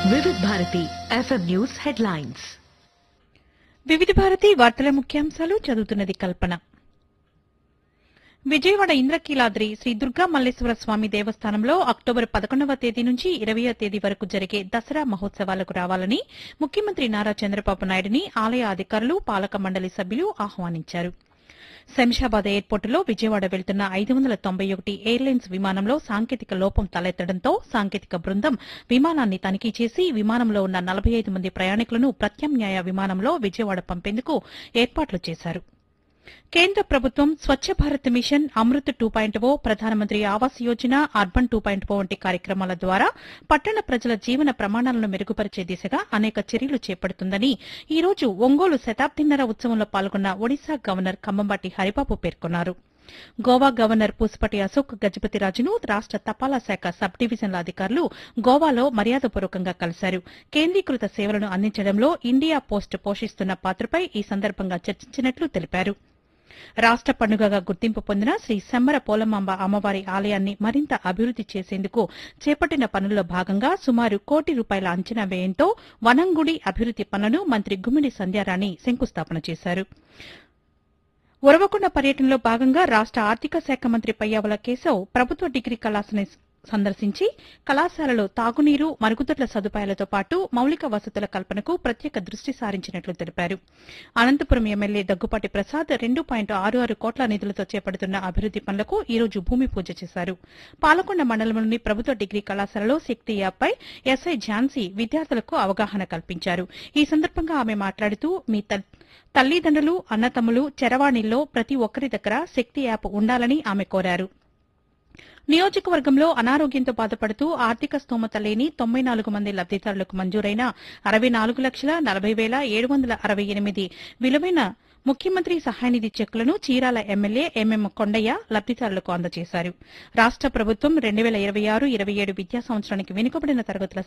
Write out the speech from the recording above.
వివిధ Bharati FM news headlines వివిధ భారతి వార్తల ముఖ్యాంశాలు చదువుతున్నది కల్పన విజయవాడ ఇంద్రకీలాద్రి శ్రీ దుర్గా మల్లేశ్వర స్వామి దేవస్థానంలో అక్టోబర్ పదకొండవ తేదీ నుంచి ఇరవయో తేదీ వరకు జరిగే దసరా మహోత్సవాలకు రావాలని ముఖ్యమంత్రి నారా చంద్రబాబు నాయుడిని ఆలయ అధికారులు పాలక మండలి సభ్యులు ఆహ్వానించారు శంషాబాద్ ఎయిర్పోర్టులో విజయవాడ వెళ్తున్న ఐదు వందల తొంభై ఒకటి ఎయిర్లైన్స్ విమానంలో సాంకేతిక లోపం తలెత్తడంతో సాంకేతిక బృందం విమానాన్ని తనిఖీ చేసి విమానంలో ఉన్న నలభై ఐదు మంది ప్రయాణికులను ప్రత్యామ్నాయ విమానంలో విజయవాడ పంపేందుకు ఏర్పాట్లు చేశారు కేంద్ర ప్రభుత్వం Swachh Bharat mission Amrut two point O Pradhan Mantri Awas Yojana urban two point O వంటి కార్యక్రమాల ద్వారా పట్టణ ప్రజల జీవన ప్రమాణాలను మెరుగుపరిచే దిశగా అనేక చర్యలు చేపడుతుందని ఈ రోజు ఒంగోలు శతాబ్దిన్నర ఉత్సవంలో పాల్గొన్న ఒడిశా గవర్నర్ ఖమ్మంబాటి హరిబాబు పేర్కొన్నారు గోవా గవర్నర్ పూసపటి అశోక్ గజపతిరాజును రాష్ట తపాలా శాఖ సబ్ డివిజన్ల అధికారులు గోవాలో మర్యాదపూర్వకంగా కలిశారు కేంద్రీకృత సేవలను అందించడంలో ఇండియా పోస్ట్ పోషిస్తున్న పాత్రపై ఈ సందర్భంగా చర్చించినట్లు తెలిపారు రాష్ట పండుగగా గుర్తింపు పొందిన శ్రీ సెమ్మర పోలమాంబ అమ్మవారి ఆలయాన్ని మరింత అభివృద్ది చేసేందుకు చేపట్టిన పనుల్లో భాగంగా సుమారు కోటి రూపాయల అంచనా వ్యయంతో వనంగుడి అభివృద్ది పనులను మంత్రి గుమ్మిడి సంధ్యారాణి శంకుస్థాపన చేశారు ఉరవకొండ పర్యటనలో భాగంగా రాష్ట ఆర్థిక శాఖ మంత్రి పయ్యావుల కేశవ్ ప్రభుత్వ డిగ్రీ కళాశాలని సందర్శించి కళాశాలలో తాగునీరు మరుగుదొడ్ల సదుపాయాలతో పాటు మౌలిక వసతుల కల్పనకు ప్రత్యేక దృష్టి సారించినట్లు తెలిపారు అనంతపురం ఎమ్మెల్యే దగ్గుపాటి ప్రసాద్ రెండు పాయింట్ ఆరు ఆరు కోట్ల నిధులతో చేపడుతున్న అభివృద్ది పనులకు ఈ రోజు భూమి పూజ చేశారు పాలకొండ మండలంలోని ప్రభుత్వ డిగ్రీ కళాశాలలో శక్తి యాప్పై ఎస్ఐ ఝాన్సీ విద్యార్థులకు అవగాహన కల్పించారు ఈ సందర్భంగా ఆమె మాట్లాడుతూ మీ తల్- తల్లిదండ్రులు అన్నతమ్ములు చరవాణిల్లో ప్రతి ఒక్కరి దగ్గర శక్తి యాప్ ఉండాలని ఆమె కోరారు నియోజకవర్గంలో అనారోగ్యంతో బాధపడుతూ ఆర్థిక స్తోమత లేని తొంభై నాలుగు మంది లబ్దిదారులకు మంజూరైన అరవై నాలుగు లక్షల నలభై వేల ఏడు వందల అరవై ఎనిమిది విలువైన ముఖ్యమంత్రి సహాయనిధి చెక్కులను చీరాల ఎమ్మెల్యే ఎంఎం కొండయ్య లబ్దిదారులకు అందజేశారు రాష్ట ప్రభుత్వం రెండు వేల ఇరవై ఆరు ఇరవై ఏడు విద్యా సంవత్సరానికి వెనుకబడిన తరగతుల